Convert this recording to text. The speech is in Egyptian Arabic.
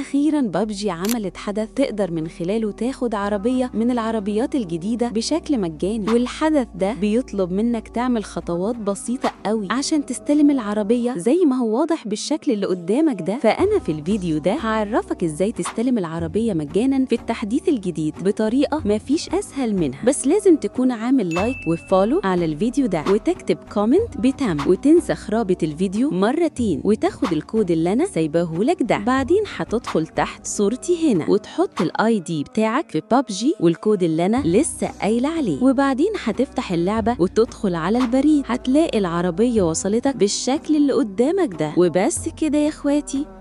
أخيرا بابجي عملت حدث تقدر من خلاله تاخد عربية من العربيات الجديدة بشكل مجاني والحدث ده بيطلب منك تعمل خطوات بسيطة قوي عشان تستلم العربية زي ما هو واضح بالشكل اللي قدامك ده فأنا في الفيديو ده هعرفك ازاي تستلم العربية مجانا في التحديث الجديد بطريقة مفيش أسهل منها بس لازم تكون عامل لايك وفولو على الفيديو ده وتكتب كومنت بتم وتنسخ رابط الفيديو مرتين وتاخد الكود اللي أنا سايباهولك ده بعدين هتدخل تحت صورتي هنا وتحط الاي دي بتاعك في بابجي والكود اللي أنا لسه قايلة عليه وبعدين هتفتح اللعبة وتدخل على البريد هتلاقي العربية وصلتك بالشكل اللي قدامك ده وبس كده يا اخواتي